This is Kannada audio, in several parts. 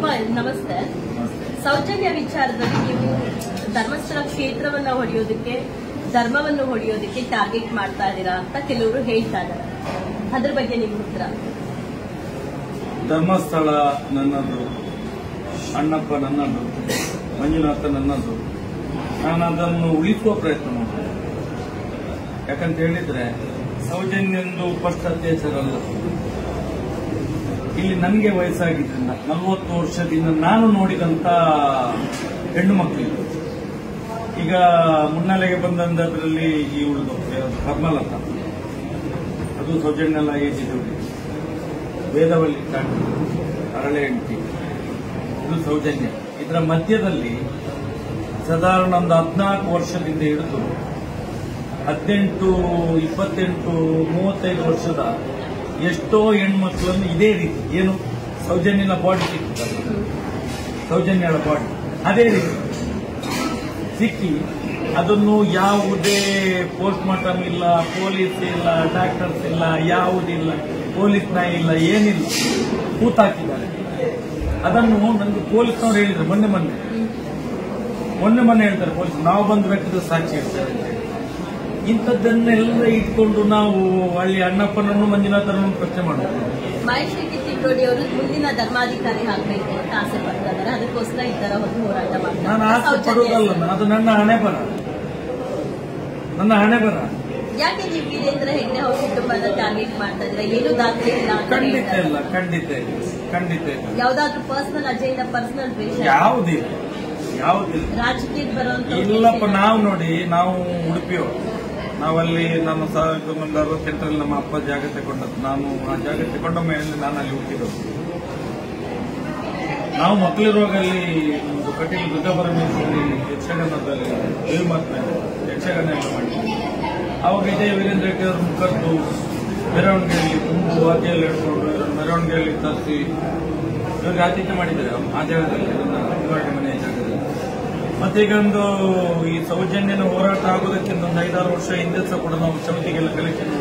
ಅಪ್ಪ ನಮಸ್ತೆ ಸೌಜನ್ಯ ವಿಚಾರದಲ್ಲಿ ನೀವು ಧರ್ಮಸ್ಥಳ ಕ್ಷೇತ್ರವನ್ನ ಹೊಡೆಯೋದಕ್ಕೆ ಧರ್ಮವನ್ನು ಹೊಡೆಯೋದಕ್ಕೆ ಟಾರ್ಗೆಟ್ ಮಾಡ್ತಾ ಇದ್ದೀರಾ ಅಂತ ಕೆಲವರು ಹೇಳ್ತಾ ಇದ್ದಾರೆ ಅದ್ರ ಬಗ್ಗೆ ನಿಮ್ಮ ಉತ್ತರ ಧರ್ಮಸ್ಥಳ ನನ್ನದು ಅಣ್ಣಪ್ಪ ನನ್ನದು ಮಂಜುನಾಥ ನನ್ನದು ನಾನು ಅದನ್ನು ಉಳಿಸುವ ಪ್ರಯತ್ನ ಮಾಡ್ತೇನೆ ಯಾಕಂತ ಹೇಳಿದ್ರೆ ಸೌಜನ್ಯಂದು ಫಸ್ಟ್ ಅತ್ಯಾಚಾರ ಅಲ್ಲ ಇಲ್ಲಿ ನನಗೆ ವಯಸ್ಸಾಗಿದ್ದರಿಂದ ನಲವತ್ತು ವರ್ಷದಿಂದ ನಾನು ನೋಡಿದಂತ ಹೆಣ್ಣು ಮಕ್ಕಳಿದ್ದು ಈಗ ಮುನ್ನೆಲೆಗೆ ಬಂದಂತದ್ರಲ್ಲಿ ಈ ಉಳಿದು ಕರ್ಮಲತ ಅದು ಸೌಜನ್ಯಲ್ಲ ಏಜಿದ್ದು ವೇದವಲ್ಲಿ ಕಾಂಡಿ ಅರಳೆ ಹೆಂಡತಿ ಇದು ಸೌಜನ್ಯ ಇದರ ಮಧ್ಯದಲ್ಲಿ ಸಾಧಾರಣ ಒಂದು ಹದಿನಾಲ್ಕು ವರ್ಷದಿಂದ ಹಿಡಿದು ಹದಿನೆಂಟು ಇಪ್ಪತ್ತೆಂಟು ಮೂವತ್ತೈದು ವರ್ಷದ ಎಷ್ಟೋ ಹೆಣ್ಮಕ್ಳನ್ನು ಇದೇ ರೀತಿ ಏನು ಸೌಜನ್ಯನ ಬಾಡಿ ಸಿಕ್ಕಿದ್ದಾರೆ ಸೌಜನ್ಯಳ ಬಾಡಿ ಅದೇ ರೀತಿ ಸಿಕ್ಕಿ ಅದನ್ನು ಯಾವುದೇ ಪೋಸ್ಟ್ ಮಾರ್ಟಮ್ ಇಲ್ಲ ಪೊಲೀಸ್ ಇಲ್ಲ ಡಾಕ್ಟರ್ಸ್ ಇಲ್ಲ ಯಾವುದಿಲ್ಲ ಪೊಲೀಸ್ ನಾಯಿ ಇಲ್ಲ ಏನಿಲ್ಲ ಕೂತಾಕಿದ್ದಾರೆ ಅದನ್ನು ನನಗೆ ಪೊಲೀಸ್ನವ್ರು ಹೇಳಿದ್ರು ಮೊನ್ನೆ ಮೊನ್ನೆ ಮೊನ್ನೆ ಮೊನ್ನೆ ಹೇಳ್ತಾರೆ ಪೊಲೀಸ್ ನಾವು ಬಂದು ಬೇಕಾದ್ರೆ ಸಾಕ್ಷಿ ಹೇಳ್ತಾರೆ ಅಂತ ಹೇಳಿ. ಇಂಥದ್ದನ್ನೆಲ್ಲ ಇಟ್ಕೊಂಡು ನಾವು ಅಲ್ಲಿ ಅಣ್ಣಪ್ಪನನ್ನು ಮಂಜುನಾಥನನ್ನು ಪ್ರಶ್ನೆ ಮಾಡಬೇಕು ಮಹೇಶ್ ಶೆಟ್ಟಿ ತಿಂಡೋಡಿ ಅವರು ಮುಂದಿನ ಧರ್ಮಾಧಿಕಾರಿ ಆಗ್ಬೇಕು ಅಂತ ಆಸೆ ಪಡ್ತಾ ಇದ್ದಾರೆ ಅದಕ್ಕೋಸ್ಕರ ಈ ತರ ಒಂದು ಹೋರಾಟ ನಾನು ಆಸೆ ಮಾಡ್ತಾರೆ ಪಡುವುದಲ್ಲ ಅದು ನನ್ನ ಹಣೆ ಬರ ನನ್ನ ಹಣೆ ಬರ ಯಾಕೆ ನೀವು ವೀರೇಂದ್ರ ಹೆಗ್ಡೆ ಅವ್ರ ಕುಟುಂಬನ ಟಾರ್ಗೆಟ್ ಮಾಡ್ತಾ ಇದ್ರೆ ಏನು ದಾಖಲೆ ಇಲ್ಲ ಅಂತ ಖಂಡಿತ ಹೇಳ್ತಾರೆ. ಇಲ್ಲ ಖಂಡಿತ ಇಲ್ಲ ಖಂಡಿತ ಇಲ್ಲ ಯಾವ್ದಾದ್ರು ಪರ್ಸನಲ್ ಅಜೆಂಡಾ ಪರ್ಸನಲ್ ದ್ವೇಷ ಯಾವುದಿಲ್ಲ ಯಾವುದಿಲ್ಲ ರಾಜಕೀಯಕ್ಕೆ ಬರುವಂತ ಇಲ್ಲಪ್ಪ ನಾವು ನೋಡಿ ನಾವು ಉಡುಪಿಯವರು ನಾವಲ್ಲಿ ನಮ್ಮ ಸಾವಿರದ ಒಂಬೈನೂರ ಅರವತ್ತೆಂಟರಲ್ಲಿ ನಮ್ಮ ಅಪ್ಪ ಜಾಗ ತಗೊಂಡದ್ದು ನಾನು ಆ ಜಾಗ ತಗೊಂಡ ಮೇಲೆ ನಾನು ಅಲ್ಲಿ ಹುಟ್ಟಿರೋದು ನಾವು ಮಕ್ಕಳಿರುವಾಗ ಅಲ್ಲಿ ಒಂದು ಕಟೀಲು ದುರ್ಗಾಪರಮೇಶ್ವರಿ ಯಕ್ಷಗಾನದಲ್ಲಿ ದೇವಿಮಾತ್ಮೆ ಯಕ್ಷಗಾನ ಎಲ್ಲ ಮಾಡಿದ್ವಿ ಅವಾಗ ಇದೇ ವೀರೇಂದ್ರ ಹೆಗ್ಡೆ ಅವ್ರನ್ನ ಕರೆದು ಮೆರವಣಿಗೆಯಲ್ಲಿ ತುಂಬು ವಾದ್ಯ ಎಲ್ಲ ಹಿಡ್ಕೊಂಡು ಇವ್ರನ್ನ ಮೆರವಣಿಗೆಯಲ್ಲಿ ತರಿಸಿ ಇವ್ರಿಗೆ ಆತಿಥ್ಯ ಮಾಡಿದ್ದಾರೆ ಅವ್ರು ಆ ಜಾಗದಲ್ಲಿ ನನ್ನ ತಿರುಗಾಡಿ ಮನೆಯ ಜಾಗದಲ್ಲಿ ಮತ್ತೆ ಈಗ ಒಂದು ಈ ಸೌಜನ್ಯನ ಹೋರಾಟ ಆಗೋದಕ್ಕಿಂತ ಒಂದು ಐದಾರು ವರ್ಷ ಹಿಂದೆ ಸಹ ಕೂಡ ನಾವು ಸಮಿತಿಗೆಲ್ಲ ಕಲೆಕ್ಷನ್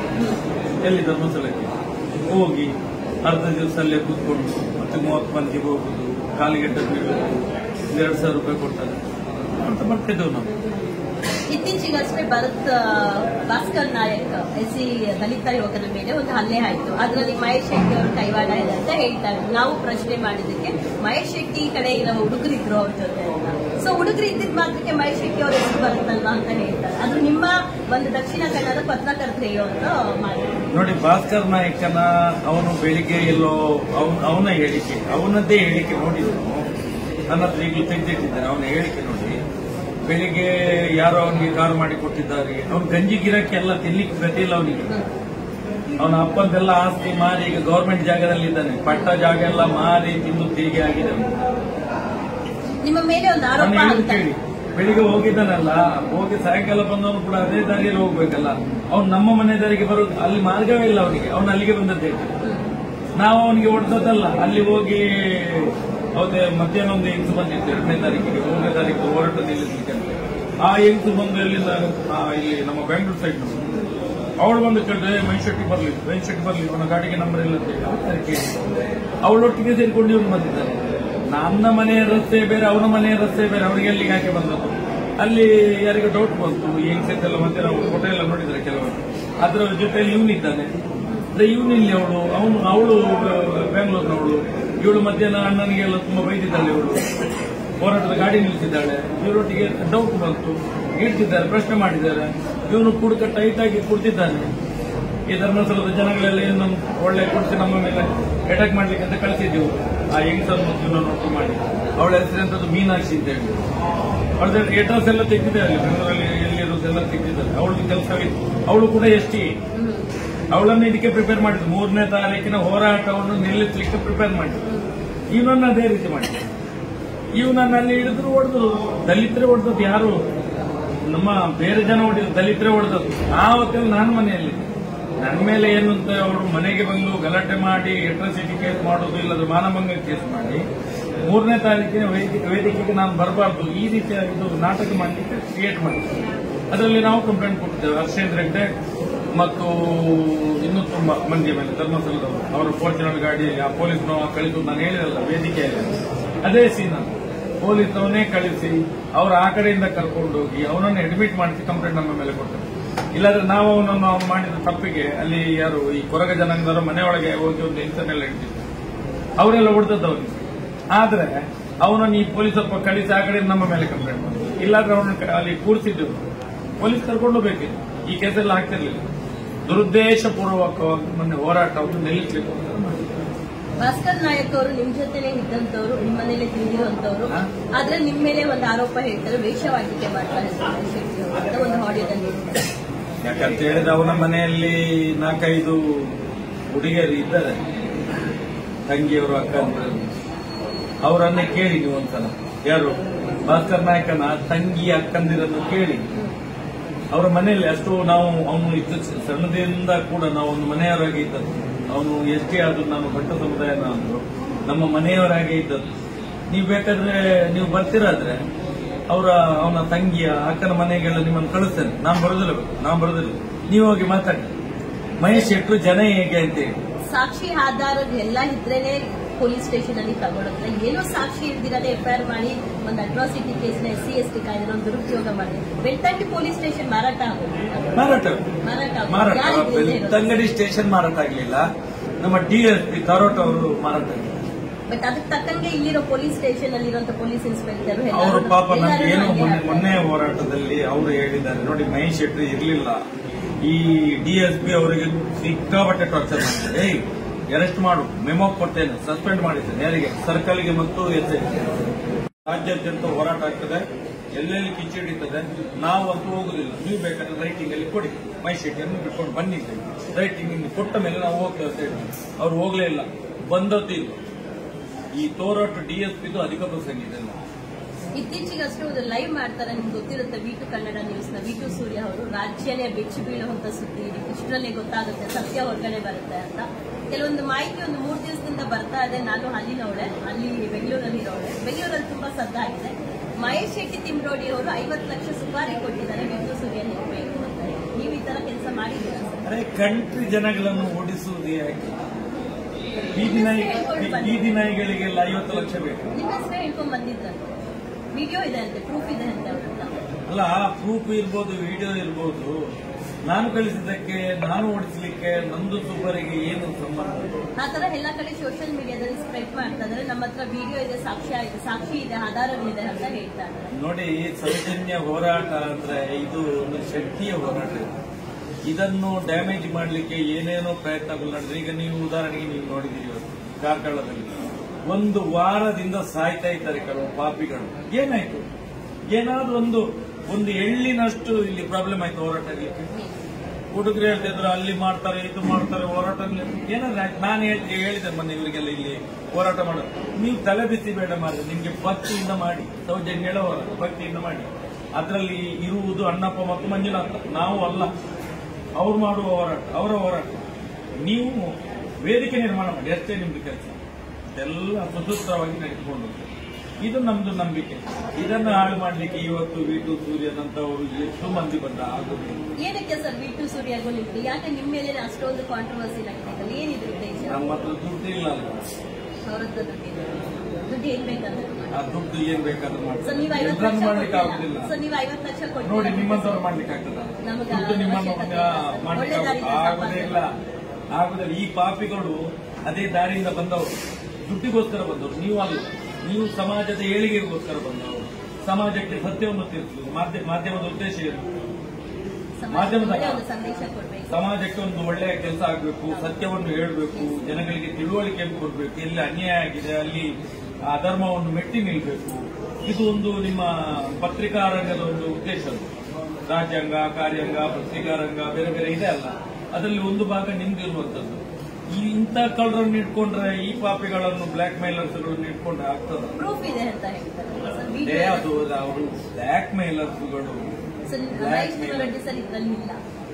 ಎಲ್ಲಿ ಧರ್ಮಸ್ಥಳಕ್ಕೆ ಹೋಗಿ ಅರ್ಧ ದಿವಸ ಅಲ್ಲೇ ಕೂತ್ಕೊಂಡು ಮತ್ತೆ ಮೂವತ್ತು ಮಂದಿಗೆ ಹೋಗುದು ಕಾಲಿಗೆ ಅಡ್ಡ ಬೀಳೋದು ಎರಡು ಸಾವಿರ ರೂಪಾಯಿ ಕೊಡ್ತಾರೆ ಅಂತ ಬರ್ತಿದ್ದೆವು ನಾವು ಇತ್ತೀಚೆಗಷ್ಟೇ ಭರತ್ ಆ, ಭಾಸ್ಕರ್ ನಾಯಕ್ ಎಸ್ಸಿ ದಲಿತ ಯುವಕರ ಮೇಲೆ ಒಂದು ಹಲ್ಲೆ ಆಯ್ತು ಅದರಲ್ಲಿ ಮಹೇಶ್ ಶೆಟ್ಟಿ ಅವರು ಕೈವಾಡ ಇದೆ ಅಂತ ಹೇಳ್ತಾರೆ ನಾವು ಪ್ರಶ್ನೆ ಮಾಡಿದಕ್ಕೆ ಮಹೇಶ್ ಶೆಟ್ಟಿ ಕಡೆ ಇರೋ ಹುಡುಗರಿದ್ರು ಅವ್ರ ಜೊತೆ ಸೊ ಹುಡುಗರು ಇದ್ದಿದ್ ಮಾತ್ರಕ್ಕೆ ಮಹೇಶ್ ಶೆಟ್ಟಿ ಅವ್ರ ಹೆಸರು ಬರುತ್ತಲ್ವಾ ಅಂತ ಹೇಳ್ತಾರೆ ಅದು ನಿಮ್ಮ ಒಂದು ದಕ್ಷಿಣ ಕನ್ನಡ ಪತ್ರಕರ್ತರು ಹೇಳುವಂತ ಮಾತು ನೋಡಿ ಭಾಸ್ಕರ್ ನಾಯಕನ ಅವನು ಬೆಳಿಗ್ಗೆ ಎಲ್ಲೋ ಅವನ ಅವನ ಹೇಳಿಕೆ ಅವನದ್ದೇ ಹೇಳಿಕೆ ನೋಡಿದ್ರು ನನ್ನ ಹತ್ರ ಈಗಲೂ ತೆಗೆದಿಟ್ಟಿದ್ದಾರೆ ಅವನ ಹೇಳಿಕೆ ನೋಡಿ ಬೆಳಿಗ್ಗೆ ಯಾರೋ ಅವನಿಗೆ ಕಾರು ಮಾಡಿ ಕೊಟ್ಟಿದ್ದಾರೆ ಅವ್ನು ಗಂಜಿ ಗಿರಕ್ಕೆ ಎಲ್ಲ ತಿನ್ಲಿಕ್ಕೆ ಗತಿಯಿಲ್ಲ ಅವನಿಗೆ ಅವನ ಅಪ್ಪಂದೆಲ್ಲ ಆಸ್ತಿ ಮಾರಿ ಈಗ ಗೌರ್ಮೆಂಟ್ ಜಾಗದಲ್ಲಿ ಇದ್ದಾನೆ ಪಟ್ಟ ಜಾಗ ಎಲ್ಲ ಮಾರಿ ತಿಂದು ತಿರುಗಿ ಆಗಿದೆ ಅವ್ನಿಗೆ. ನಿಮ್ಮ ಮೇಲೆ ಒಂದು ನಾನು ಆರೋಪ ಹೇಳುದು ಅಂತ ಕೇಳಿ ಬೆಳಿಗ್ಗೆ ಹೋಗಿದ್ದಾನಲ್ಲ ಹೋಗಿ ಸಾಯಂಕಾಲ ಬಂದವನು ಕೂಡ ಅದೇ ದಾರಿಯಲ್ಲಿ ಹೋಗ್ಬೇಕಲ್ಲ ಅವ್ನು ನಮ್ಮ ಮನೆ ದಾರಿಗೆ ಬರೋದು ಅಲ್ಲಿ ಮಾರ್ಗವೇ ಇಲ್ಲ ಅವನಿಗೆ ಅವನು ಅಲ್ಲಿಗೆ ಬಂದದ್ದೇ ನಾವು ಅವನಿಗೆ ಹೊಡೆದದ್ದಲ್ಲ ಅಲ್ಲಿ ಹೋಗಿ ಅವತ್ತೆ ಮಧ್ಯಾಹ್ನ ಒಂದು ಹೆಂಗಸು ಬಂದಿತ್ತು ಎರಡನೇ ತಾರೀಕಿಗೆ ಮೂರನೇ ತಾರೀಕು ಹೋರಾಟ ನಿಲ್ಲಿಸಲಿಕ್ಕೆ ಅಂತ. ಆ ಹೆಂಗಸು ಬಂದು ಎಲ್ಲಿಂದ ಆ, ಇಲ್ಲಿ ನಮ್ಮ ಬೆಂಗಳೂರು ಸೈಡ್ ಅವಳು ಬಂದು ಕೇಳಿದ್ರೆ ಮೈಶೆಟ್ಟಿ ಬರ್ಲಿ ಮೈಶೆಟ್ಟಿ ಬರ್ಲಿ ಅವನ ಗಾಡಿಗೆ ನಂಬರ್ ಇಲ್ಲ ಅಂತ ಹೇಳಿ ಅವ್ರು ಕೇಳಿ ಅವಳೊಟ್ಟಿಗೆ ಸೇರಿಕೊಂಡು ಇವನು ಬಂದಿದ್ದಾನೆ ನನ್ನ ಮನೆಯ ರಸ್ತೆ ಬೇರೆ ಅವನ ಮನೆಯ ರಸ್ತೆ ಬೇರೆ ಅವರಿಗೆ ಎಲ್ಲಿಗೆ ಹಾಕಿ ಬಂದದ್ದು ಅಲ್ಲಿ ಯಾರಿಗೂ ಡೌಟ್ ಬಂತು ಹೆಂಗಸೆಲ್ಲ ಮತ್ತೆ ನಾವು ಫೋಟೋ ಎಲ್ಲ ನೋಡಿದ್ರೆ ಕೆಲವರು ಅದರ ಜೊತೆಯಲ್ಲಿ ಇವನಿದ್ದಾನೆ ಅಂದ್ರೆ ಇವನು ಇಲ್ಲಿ ಅವಳು ಅವನು ಅವಳು ಬೆಂಗಳೂರಿನವಳು ಇವಳು ಮಧ್ಯಾಹ್ನ ಅಣ್ಣನಿಗೆಲ್ಲ ತುಂಬಾ ಬೈದಿದ್ದಾಳೆ ಇವಳು ಹೋರಾಟದ ಗಾಡಿ ನಿಲ್ಲಿಸಿದ್ದಾಳೆ ಇವರೊಟ್ಟಿಗೆ ಡೌಟ್ ಬಂತು ಇಡ್ತಿದ್ದಾರೆ ಪ್ರಶ್ನೆ ಮಾಡಿದ್ದಾರೆ ಇವನು ಕುಡ್ಕ ಟೈಟ್ ಆಗಿ ಕುಡ್ತಿದ್ದಾನೆ ಈ ಧರ್ಮಸ್ಥಳದ ಜನಗಳೆಲ್ಲ ಏನು ನಮ್ ಒಳ್ಳೆ ಕುಡಿಸಿ ನಮ್ಮ ಮೇಲೆ ಅಟ್ಯಾಕ್ ಮಾಡ್ಲಿಕ್ಕೆ ಅಂತ ಕಳಿಸಿದ್ದೆವು ಆ ಹೆಂಗಸರ್ ಮತ್ತು ನೋಟು ಮಾಡಿ ಅವಳ ಹೆಸರೆಂತದ್ದು ಮೀನಾಕ್ಷಿ ಅಂತ ಹೇಳಿ ಅವಳದ ಅಡ್ರೆಸ್ ಎಲ್ಲ ತೆಗೆದಿದ್ದಾರೆ ಅಲ್ಲಿ ಬೆಂಗಳೂರಲ್ಲಿ ಎಲ್ಲಿರೋದೆಲ್ಲ ತೆಗೆದಿದ್ದಾರೆ ಅವಳದು ಕೆಲಸವಿತ್ತು ಅವಳು ಕೂಡ ಎಷ್ಟಿ ಅವಳನ್ನು ಇದಕ್ಕೆ ಪ್ರಿಪೇರ್ ಮಾಡಿದ್ರು ಮೂರನೇ ತಾರೀಕಿನ ಹೋರಾಟವನ್ನು ನಿಲ್ಲಿಸಲಿಕ್ಕೆ ಪ್ರಿಪೇರ್ ಮಾಡಿದ್ರು ಇವನನ್ನ ಅದೇ ರೀತಿ ಮಾಡಿದ್ರು ಇವನನ್ನ ಅಲ್ಲಿ ಹಿಡಿದ್ರು ಹೊಡೆದ್ರು ದಲಿತರೇ ಹೊಡೆದದ್ದು ಯಾರು ನಮ್ಮ ಬೇರೆ ಜನ ಹೊಡೆದ್ರು ದಲಿತರೇ ಹೊಡೆದದ್ದು ಆ ಹೊತ್ತಲ್ಲಿ ನಾನು ಮನೆಯಲ್ಲಿ ನನ್ನ ಮೇಲೆ ಏನು ಅಂತ ಅವರು ಮನೆಗೆ ಬಂದು ಗಲಾಟೆ ಮಾಡಿ ಎಟ್ರಸಿಟಿ ಕೇಸ್ ಮಾಡೋದು ಇಲ್ಲದ ಮಾನಭಂಗ ಕೇಸ್ ಮಾಡಿ ಮೂರನೇ ತಾರೀಕಿನ ವೇದಿಕೆ ವೇದಿಕೆಗೆ ನಾನು ಬರಬಾರ್ದು ಈ ರೀತಿಯ ಇದು ನಾಟಕ ಮಾಡಲಿಕ್ಕೆ ಕ್ರಿಯೇಟ್ ಮಾಡಿದ್ದೆ ಅದರಲ್ಲಿ ನಾವು ಕಂಪ್ಲೇಂಟ್ ಕೊಟ್ಟಿದ್ದೇವೆ ಹರ್ಷೇಂದ್ರ ಹೆಗ್ಡೆ ಮತ್ತು ಇನ್ನೂ ತುಂಬಾ ಮಂದಿ ಮೇಲೆ ಧರ್ಮಸ್ಥಳದವರು ಅವರ ಫಾರ್ಚುನರ್ ಗಾಡಿ ಆ ಪೊಲೀಸ್ನವ ಕಳಿತು ನಾನು ಹೇಳಿರಲ್ಲ ವೇದಿಕೆಯಲ್ಲಿ ಅದೇ ಸೀನ್ ಪೊಲೀಸ್ನವನೇ ಕಳಿಸಿ ಅವ್ರು ಆ ಕಡೆಯಿಂದ ಕರ್ಕೊಂಡು ಹೋಗಿ ಅವನನ್ನು ಅಡ್ಮಿಟ್ ಮಾಡಿಸಿ ಕಂಪ್ಲೇಂಟ್ ನಮ್ಮ ಮೇಲೆ ಕೊಡ್ತಾರೆ ಇಲ್ಲಾಂದ್ರೆ ನಾವು ಅವನನ್ನು ಅವ್ನು ಮಾಡಿದ ತಪ್ಪಿಗೆ ಅಲ್ಲಿ ಯಾರು ಈ ಕೊರಗ ಜನಾಂಗದವರ ಮನೆಯೊಳಗೆ ಹೋಗಿ ಒಂದು ಇನ್ಸಿಡೆಂಟ್ ಎಲ್ಲ ಇಡ್ತಿದ್ರು ಅವರೆಲ್ಲ ಹೊಡೆದದ್ದು ಅವನಿಗೆ ಆದ್ರೆ ಅವನನ್ನು ಈ ಪೊಲೀಸ್ ಸ್ವಲ್ಪ ಕಳಿಸಿ ಆ ಕಡೆ ನಮ್ಮ ಮೇಲೆ ಕಂಪ್ಲೇಂಟ್ ಮಾಡಿದ್ರು ಇಲ್ಲಾಂದ್ರೆ ಅವನನ್ನು ಅಲ್ಲಿ ಕೂರಿಸಿದ್ದು ಪೊಲೀಸ್ ಕರ್ಕೊಂಡು ಹೋಗ್ಬೇಕಿತ್ತು ಈ ಕೇಸೆಲ್ಲ ಆಗ್ತಿರ್ಲಿಲ್ಲ ದುರುದ್ದೇಶಪೂರ್ವಕವಾಗಿ ಮೊನ್ನೆ ಹೋರಾಟವನ್ನು ನಿಲ್ಲಿಸಲಿಕ್ಕೆ ಅಂತ ಮಾಡಿದ್ರು. ಭಾಸ್ಕರ್ ನಾಯಕ್ ಅವರು ನಿಮ್ ಜೊತೆನೆ ಇದ್ದಂತವ್ರು ನಿಮ್ಮ ಮನೇಲೆ ತಿಂದಿರುವಂತವ್ರು ಹಾ? ಆದ್ರೆ ನಿಮ್ ಮೇಲೆ ಒಂದು ಆರೋಪ ಹೇಳ್ತಾರೆ ವೇಷವಾಟಿಕೆ ಮಾಡ್ತಾರೆ ಸುರೇಶ್ ಶೆಟ್ಟಿ ಅವರು ಅಂತ ಒಂದು ಆಡಿಯೋದಲ್ಲಿ ಹೇಳ್ತಾರೆ. ಯಾಕಂತ ಹೇಳಿದ್ರೆ ಅವನ ಮನೆಯಲ್ಲಿ ನಾಲ್ಕೈದು ಹುಡುಗಿಯರು ಇದ್ದಾರೆ ತಂಗಿಯವರು ಅಕ್ಕ ಅವರನ್ನೇ ಕೇಳಿ ನೀವು ಒಂದ್ಸಲ ಯಾರು ಭಾಸ್ಕರ್ ನಾಯಕನ ತಂಗಿ ಅಕ್ಕಂದಿರನ್ನು ಕೇಳಿ ಅವರ ಮನೆಯಲ್ಲಿ ಅಷ್ಟು ನಾವು ಅವನು ಇದ್ದ ಸಣ್ಣದಿಂದ ಕೂಡ ನಾವು ಒಂದು ಮನೆಯವರಾಗಿ ಇದ್ದದ್ದು ಅವನು ಎಷ್ಟೇ ಆದ್ರೂ ನಾನು ಭಟ್ಟ ಸಮುದಾಯನ ಅಂದ್ರು ನಮ್ಮ ಮನೆಯವರಾಗೆ ಇದ್ದದ್ದು ನೀವು ಬೇಕಾದ್ರೆ ನೀವು ಬರ್ತಿರಾದ್ರೆ ಅವರ ಅವನ ತಂಗಿಯ ಅಕ್ಕನ ಮನೆಗೆಲ್ಲ ನಿಮ್ಮನ್ನು ಕಳಿಸ್ತೇನೆ ನಾನು ಬರೋದಿಲ್ಲ ನಾನು ಬರೋದಿಲ್ಲ ನೀವು ಹೋಗಿ ಮಾತಾಡಿ ಮಹೇಶ್ ಶೆಟ್ರು ಜನ ಹೇಗೆ ಅಂತೇಳಿ ಸಾಕ್ಷಿ ಆಧಾರ ಎಲ್ಲ ಇದ್ರೇನೆ ಪೊಲೀಸ್ ಸ್ಟೇಷನ್ ಅಲ್ಲಿ ತಗೊಳುತ್ತೆ ಏನೋ ಸಾಕ್ಷಿ ಇಲ್ದಿರದೆ ಎಫ್ಐಆರ್ ಮಾಡಿ ಒಂದು ಅಟ್ರಾಸಿಟಿ ಕೇಸ್ನ ಎಸ್ ಸಿ ಎಸ್ ಟಿ ಕಾಯ್ದೆ ಒಂದು ದುರುಪಯೋಗ ಮಾಡಿ ಬೆಳ್ತಂಗಿ ಪೊಲೀಸ್ ಸ್ಟೇಷನ್ ಮಾರಾಟ ಆಗೋದು ಮಾರಾಟ ಮಾರಾಟ ಆಗೋದು. ಮಾರಾಟ ಯಾರಿದು ಇಲ್ಲದೆ ಇರೋದು? ಬೆಳ್ತಂಗಡಿ ಸ್ಟೇಷನ್ ಮಾರಾಟ ಆಗ್ಲಿಲ್ಲ ನಮ್ಮ ಡಿಎಸ್ಪಿ ತರೋಟ್ ಅವರು ಮಾರಾಟ ಆಗಿಲ್ಲ. ಬಟ್ ಅದಕ್ಕೆ ತಕ್ಕಂಗೆ ಇಲ್ಲಿರೋ ಪೊಲೀಸ್ ಸ್ಟೇಷನ್ ಅಲ್ಲಿರುವಂತ ಪೊಲೀಸ್ ಇನ್ಸ್ಪೆಕ್ಟರ್ ಅವರು ಪಾಪ ನಮ್ಗೆ ಏನು ಮೊನ್ನೆ ಮೊನ್ನೆ ಹೋರಾಟದಲ್ಲಿ ಅವರು ಹೇಳಿದ್ದಾರೆ ನೋಡಿ ಮಹೇಶ್ ಶೆಟ್ಟಿ ಇರ್ಲಿಲ್ಲ ಈ ಡಿಎಸ್ಪಿ ಅವರಿಗೆ ಸಿಕ್ಕಾಪಟ್ಟೆ ಟಾರ್ಚರ್ ಮಾಡ್ತಾರೆ ಏಯ್ ಅರೆಸ್ಟ್ ಮಾಡು ಮೆಮೋ ಕೊಡ್ತೇನೆ ಸಸ್ಪೆಂಡ್ ಮಾಡಿದ್ದೇನೆ ಯಾರಿಗೆ ಸರ್ಕಲ್ಗೆ ಮತ್ತು ಎಸ್ ರಾಜ್ಯಾದ್ಯಂತ ಹೋರಾಟ ಆಗ್ತದೆ ಎಲ್ಲೆಲ್ಲಿ ಕಿಚ್ಚಿಡಿತದೆ ನಾವು ಅಂತೂ ಹೋಗುದಿಲ್ಲ ನೀವು ಬೇಕಾದ್ರೆ ರೈಟಿಂಗ್ ಅಲ್ಲಿ ಕೊಡಿ ಮಹೇಶ್ ಶೆಟ್ಟಿಯನ್ನು ಬಿಟ್ಕೊಂಡು ಬನ್ನಿ ರೈಟಿಂಗ್ ಕೊಟ್ಟ ಮೇಲೆ ನಾವು ಹೋಗ್ತೇವೆ ಅಂತ ಹೇಳಿ ಅವ್ರು ಹೋಗ್ಲೇ ಇಲ್ಲ ಬಂದದ್ದು ಇಲ್ಲ ಈ ತೋರಾಟ ಡಿಎಸ್ಪಿದು ಅಧಿಕ ಪ್ರಸಂಗ ಇದೆಲ್ಲ ಇತ್ತೀಚೆಗಷ್ಟೇ ಒಂದು ಲೈವ್ ಮಾಡ್ತಾರೆ ನಿಮ್ಗೆ ಗೊತ್ತಿರುತ್ತೆ ವಿ ಟು ಕನ್ನಡ ನ್ಯೂಸ್ ನ ವಿ ಟು ಸೂರ್ಯ ಅವರು ರಾಜ್ಯನೇ ಬೆಚ್ಚಿ ಬೀಳುವಂತ ಸುದ್ದಿ ಇದೆ ಇಷ್ಟರಲ್ಲೇ ಗೊತ್ತಾಗುತ್ತೆ ಸತ್ಯ ಹೊರಗಡೆ ಬರುತ್ತೆ ಅಂತ ಕೆಲವೊಂದು ಮಾಹಿತಿ ಒಂದು ಮೂರು ದಿವಸದಿಂದ ಬರ್ತಾ ಇದೆ ನಾನು ಅಲ್ಲಿನವಳೆ ಅಲ್ಲಿ ಬೆಂಗಳೂರಲ್ಲಿ ಇರೋಳೆ ಬೆಂಗಳೂರಲ್ಲಿ ತುಂಬಾ ಸದ್ದಾಗಿದೆ ಮಹೇಶ್ ಶೆಟ್ಟಿ ತಿಮ್ರೋಡಿ ಅವರು ಐವತ್ತು ಲಕ್ಷ ಸುಪಾರಿ ಕೊಟ್ಟಿದ್ದಾರೆ ವಿ ಟು ಸೂರ್ಯ ನಿಲ್ಬೇಕು ಅಂತ ನೀವು ಈ ತರ ಕೆಲಸ ಮಾಡಿದ್ದೀರಾ ಸರ್ ಅರೆ ಕಂಟ್ರಿ ಜನಗಳನ್ನು ಓಡಿಸುವುದು ಯಾಕೆ ಬೀದಿ ನಾಯಿ ಬೀದಿ ನಾಯಿಗಳಿಗೆಲ್ಲ ಐವತ್ತು ಲಕ್ಷ ಬೇಕು ನಿಮ್ಮ ಹೆಸರೇ ಹೇಳ್ಕೊಂಡ್ ಬಂದಿದ್ರಂತೆ ವಿಡಿಯೋ ಇದೆ ಅಂತೆ ಪ್ರೂಫ್ ಇದೆ ಅಂತೆ ಅವ್ರನ್ನ ಅಲ್ಲ ಪ್ರೂಫ್ ಇರ್ಬೋದು ವಿಡಿಯೋ ಇರ್ಬೋದು ನಾನು ಕಳಿಸಿದ್ದಕ್ಕೆ ನಾನು ಓಡಿಸ್ಲಿಕ್ಕೆ ನಂದು ಸೂಪರಿಗೆ ಏನು ಸಂಬಂಧ ಆ ತರ ಎಲ್ಲ ಕಡೆ ಸೋಷಿಯಲ್ ಮೀಡಿಯಾದಲ್ಲಿ ಸ್ಪ್ರೆಡ್ ಮಾಡ್ತಾ ಇದ್ದಾರೆ ನಮ್ಮ ಹತ್ರ ವಿಡಿಯೋ ಇದೆ ಸಾಕ್ಷ್ಯ ಇದೆ ಸಾಕ್ಷಿ ಇದೆ ಆಧಾರಗಳಿದೆ ಅಂತ ಹೇಳ್ತಾ ಇದ್ದಾರೆ ನೋಡಿ ಸೌಜನ್ಯ ಹೋರಾಟ ಅಂದ್ರೆ ಇದು ಒಂದು ಶಕ್ತಿಯ ಹೋರಾಟ ಇದು. ಇದನ್ನು ಡ್ಯಾಮೇಜ್ ಮಾಡಲಿಕ್ಕೆ ಏನೇನೋ ಪ್ರಯತ್ನಗಳು ನಡೆದ್ರೆ ಈಗ ನೀವು ಉದಾಹರಣೆಗೆ ನೀವು ನೋಡಿದ್ದೀರಿ ಇವತ್ತು ಕಾರ್ಕಳದಲ್ಲಿ ಒಂದು ವಾರದಿಂದ ಸಾಯ್ತಾ ಇದ್ದಾರೆ ಕೆಲವು ಪಾಪಿಗಳು ಏನಾಯ್ತು ಏನಾದ್ರೂ ಒಂದು ಒಂದು ಎಳ್ಳಿನಷ್ಟು ಇಲ್ಲಿ ಪ್ರಾಬ್ಲಮ್ ಆಯ್ತು ಹೋರಾಟ ಆಗ್ಲಿಕ್ಕೆ ಹುಡುಗರು ಹೇಳ್ತಿದ್ರು ಅಲ್ಲಿ ಮಾಡ್ತಾರೆ ಇದು ಮಾಡ್ತಾರೆ ಹೋರಾಟ ಏನಾದ್ರೆ ಆಯ್ತು ನಾನು ಹೇಳ್ತಿ ಹೇಳಿದೆ ಮೊನ್ನೆ ಇವರಿಗೆಲ್ಲ ಇಲ್ಲಿ ಹೋರಾಟ ಮಾಡೋದು ನೀವು ತಲೆ ಬಿಸಿ ಬೇಡ ಮಾಡಿದ್ರೆ ನಿಮ್ಗೆ ಭಕ್ತಿಯಿಂದ ಮಾಡಿ ಸೌಜನ್ಯ ಹೇಳೋರ ಭಕ್ತಿಯಿಂದ ಮಾಡಿ ಅದರಲ್ಲಿ ಇರುವುದು ಅಣ್ಣಪ್ಪ ಮತ್ತು ಮಂಜುನಾಥ ನಾವು ಅಲ್ಲ ಅವ್ರು ಮಾಡುವ ಹೋರಾಟ ಅವರ ಹೋರಾಟ ನೀವು ವೇದಿಕೆ ನಿರ್ಮಾಣ ಮಾಡಿ ಅಷ್ಟೇ ನಿಮ್ದು ಕೆಲಸ ಇದೆಲ್ಲ ಸುಸೂತ್ರವಾಗಿ ನಡೆದುಕೊಂಡು ಹೋಗ್ತದೆ. ಇದು ನಮ್ದು ನಂಬಿಕೆ ಇದನ್ನು ಹಾಳು ಮಾಡಲಿಕ್ಕೆ ಇವತ್ತು ವಿ ಟು ಸೂರ್ಯನಂತವರು ಎಷ್ಟು ಮಂದಿ ಬಂದ ಆಗುದಿಲ್ಲ ಏನಕ್ಕೆ ಸರ್ ವಿ ಟು ಸೂರ್ಯಗೂ ನಿಮ್ಗೆ ಯಾಕೆ ನಿಮ್ಮ ಮೇಲೆ ಅಷ್ಟೊಂದು ಕಾಂಟ್ರವರ್ಸಿ ಆಗ್ತದೆ ಏನಿದ್ರು ಉದ್ದೇಶ ನಮ್ಮ ಹತ್ರ ದುಡ್ಡು ಇಲ್ಲ ಅಲ್ಲ ಅವರದ್ದು ದುಡ್ಡು ಇದೆ. ದುಡ್ಡು ಏನ್ ಬೇಕಂದ್ರೆ ಆ ದುಡ್ಡು ಏನ್ ಬೇಕಾದ್ರೂ ಸರ್ ನೀವು ಮಾಡ್ತಾರೆ ಐವತ್ತು ಲಕ್ಷ ಮಾಡ್ಲಿಕ್ಕೆ ಆಗುದಿಲ್ಲ ಕೊಟ್ಟಿಲ್ಲ ಸರ್ ನೀವು ಐವತ್ತು ಲಕ್ಷ ನೋಡಿ ಕೊಟ್ಟಿಲ್ಲ ನಿಮ್ಮಂತವ್ರು ಮಾಡ್ಲಿಕ್ಕೆ ಆಗ್ತದ ನಮಗೆ ದುಡ್ಡು ನಿಮ್ಮನ್ನು ಅವಶ್ಯಕತೆ ಇಲ್ಲ. ಮಾಡ್ಲಿಕ್ಕೆ ಒಳ್ಳೆ ದಾರಿಯಿಂದ ಆಗುದೇ ಇಲ್ಲ ಆಗುದಿಲ್ಲ ಈ ಪಾಪಿಗಳು ಅದೇ ದಾರಿಯಿಂದ ಬಂದವರು ದುಡ್ಡಿಗೋಸ್ಕರ ಬಂದವರು ನೀವು ಅಲ್ಲ ನೀವು ಸಮಾಜದ ಏಳಿಗೆಗೋಸ್ಕರ ಬಂದವರು ಸಮಾಜಕ್ಕೆ ಸತ್ಯವನ್ನು ತಿಳಿಸುವುದು ಮಾಧ್ಯ- ಮಾಧ್ಯಮದ ಉದ್ದೇಶ ಏನು ಸಮಾಜಕ್ಕೆ ಮಾಧ್ಯಮದ- ಒಳ್ಳೆ ಒಂದು ಸಂದೇಶ ಕೊಡ್ಬೇಕು ಸಮಾಜಕ್ಕೆ ಒಂದು ಒಳ್ಳೆಯ ಕೆಲಸ ಆಗಬೇಕು ಸತ್ಯವನ್ನು ಹೇಳಬೇಕು ಜನಗಳಿಗೆ ತಿಳುವಳಿಕೆಯನ್ನು ಕೊಡಬೇಕು ಎಲ್ಲಿ ಅನ್ಯಾಯ ಆಗಿದೆ ಅಲ್ಲಿ ಆ ಧರ್ಮವನ್ನು ಮೆಟ್ಟಿ ನಿಲ್ಲಬೇಕು ಇದು ಒಂದು ನಿಮ್ಮ ಪತ್ರಿಕಾ ರಂಗದ ಒಂದು ಉದ್ದೇಶ ಅದು. ರಾಜ್ಯಾಂಗ ಕಾರ್ಯಾಂಗ ಪತ್ರಿಕಾ ರಂಗ ಬೇರೆ ಬೇರೆ ಇದೆ ಅಲ್ಲ ಅದರಲ್ಲಿ ಒಂದು ಭಾಗ ನಿಮ್ದಿರುವಂತದ್ದು ಈ ಇಂಥ ಕಳ್ಳರನ್ನು ಇಟ್ಕೊಂಡ್ರೆ ಈ ಪಾಪಿಗಳನ್ನು ಬ್ಲಾಕ್ ಮೇಲರ್ಸ್ಗಳನ್ನು ಇಟ್ಕೊಂಡ್ರೆ ಆಗ್ತದ ಪ್ರೂಫ್ ಇದೆ ಅಂತ ಹೇಳ್ತಾರೆ ಸರ್ ಅದೇ ವಿಡಿಯೋ ಅದು ಅವರು ಬ್ಲಾಕ್ ಮೇಲರ್ಸ್ಗಳು sir Black Ramesh Reddy sir ಇದ್ರಲ್ಲಿ ಇಲ್ಲ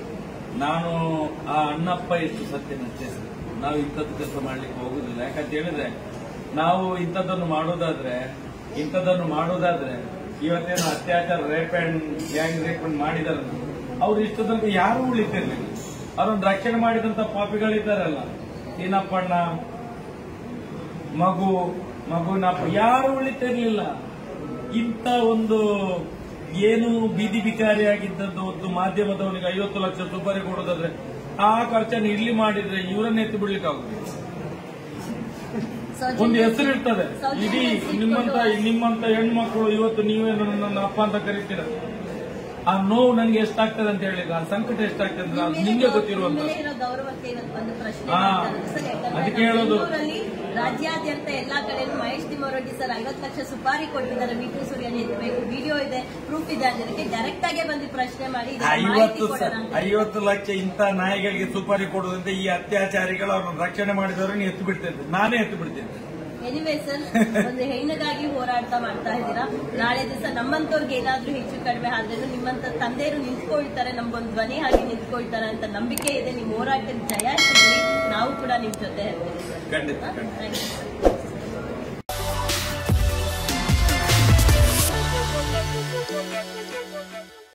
ನಾನು ಆ ಅಣ್ಣಪ್ಪ ಎಷ್ಟು ಸತ್ಯ ನಿಶ್ಚಯಿಸಿದೆ ನಾವು ಇಂಥದ್ದು ಕೆಲಸ ಮಾಡ್ಲಿಕ್ಕೆ ಹೋಗುದಿಲ್ಲ ಯಾಕಂತ ಹೇಳಿದ್ರೆ ನಾವು ಇಂಥದ್ದನ್ನು ಮಾಡೋದಾದ್ರೆ ಇಂಥದ್ದನ್ನು ಮಾಡೋದಾದ್ರೆ ಇವತ್ತೇನು ಅತ್ಯಾಚಾರ ರೇಪ್ ಅಂಡ್ ಗ್ಯಾಂಗ್ ರೇಪ್ ಮಾಡಿದಾರೆ ಅವ್ರು ಇಷ್ಟು ತನಕ ಯಾರು ಉಳಿತಿರ್ಲಿಲ್ಲ ಅವರನ್ನು ರಕ್ಷಣೆ ಮಾಡಿದಂತ ಪಾಪಿಗಳಿದ್ದಾರಲ್ಲ ಸೀನಪ್ಪಣ್ಣ ಮಗು ಮಗುವಿನ ಅಪ್ಪ ಯಾರು ಉಳಿತಿರ್ಲಿಲ್ಲ ಇಂಥ ಒಂದು ಏನು ಬೀದಿ ಬಿಕಾರಿಯಾಗಿದ್ದದ್ದು ಒಂದು ಮಾಧ್ಯಮದವನಿಗೆ ಐವತ್ತು ಲಕ್ಷ ಸುಪಾರಿ ಕೊಡೋದಾದ್ರೆ ಆ ಖರ್ಚನ್ನು ಇಲ್ಲಿ ಮಾಡಿದ್ರೆ ಇವರನ್ನ ಎತ್ತಿ ಬಿಡ್ಲಿಕ್ಕೆ ಆಗುದಿಲ್ಲ ಒಂದು ಹೆಸರು ಇರ್ತದೆ ಇಡೀ ನಿಮ್ಮಂತ ನಿಮ್ಮಂತ ಹೆಣ್ಮಕ್ಳು ಇವತ್ತು ನೀವೇನು ನನ್ನ ಅಪ್ಪ ಅಂತ ಕರಿತೀರ ಆ ನೋವು ನನಗೆ ಎಷ್ಟಾಗ್ತದೆ ಅಂತ ಹೇಳಿದ್ರೆ ಆ ಸಂಕಟ ಎಷ್ಟಾಗ್ತದೆ ಅಂದ್ರೆ ಅದು ನಿಮ್ಗೆ ಗೊತ್ತಿರುವಂತ ನಿಮ್ಮ ಮೇಲೆ ಇರೋ ಗೌರವಕ್ಕೆ ಇವತ್ತು ಒಂದು ಪ್ರಶ್ನೆ ಹಾ. ಮಾಡ್ತಾರೆ ಸರ್, ಯಾಕಂದ್ರೆ ಅದಕ್ಕೆ ನಾವು ಹೇಳೋದು. ಬೆಂಗಳೂರಲ್ಲಿ ರಾಜ್ಯಾದ್ಯಂತ ಎಲ್ಲಾ ಕಡೆ ಮಹೇಶ್ ತಿಮ್ಮರೊಡ್ಡಿ ಸರ್ ಐವತ್ತು ಲಕ್ಷ ಸುಪಾರಿ ಕೊಟ್ಟಿದ್ದಾರೆ ಮೀಟು ಸೂರ್ಯನ ಎತ್ತಬೇಕು ವಿಡಿಯೋ ಇದೆ ಪ್ರೂಫ್ ಇದೆ ಅದಕ್ಕೆ ಡೈರೆಕ್ಟ್ ಆಗೇ ಬಂದು ಪ್ರಶ್ನೆ ಮಾಡಿ ಇದರ ಮಾಹಿತಿ ಐವತ್ತು ಸ- ಕೊಡೋಣ ಅಂತ. ಐವತ್ತು ಲಕ್ಷ ಇಂಥ ನಾಯಿಗಳಿಗೆ ಸುಪಾರಿ ಕೊಡುದಂತೆ ಈ ಅತ್ಯಾಚಾರಿಗಳು ಅವ್ರನ್ನ ರಕ್ಷಣೆ ಮಾಡಿದವರನ್ನು ಎತ್ತು ಬಿಡ್ತಿದ್ದೆ ನಾನೇ ಎತ್ತು ಬಿಡ್ತಿದ್ದೆ ಎನಿವೇ ಸರ್ ಒಂದು ಹೆಣ್ಣಿಗಾಗಿ ಹೋರಾಟ ಮಾಡ್ತಾ ಇದ್ದೀರಾ ನಾಳೆ ದಿವಸ ನಮ್ಮಂತವ್ರಿಗೆ ಏನಾದ್ರೂ ಹೆಚ್ಚು ಕಡಿಮೆ ಆದ್ರೂ ನಿಮ್ಮಂತ ತಂದೆಯರು ನಿಂತ್ಕೊಳ್ತಾರೆ ನಮ್ಗೊಂದು ಧ್ವನಿ ಹಾಗೆ ನಿಂತ್ಕೊಳ್ತಾರೆ ಅಂತ ನಂಬಿಕೆ ಇದೆ ನಿಮ್ಮ ಹೋರಾಟದ ಜಯ ಸಿಗಲಿ ನಾವು ಕೂಡ ನಿಮ್ ಜೊತೆ ಇರ್ತೀವಿ ಸರ್ ಖಂಡಿತ ಖಂಡಿತ ಥ್ಯಾಂಕ್ ಯು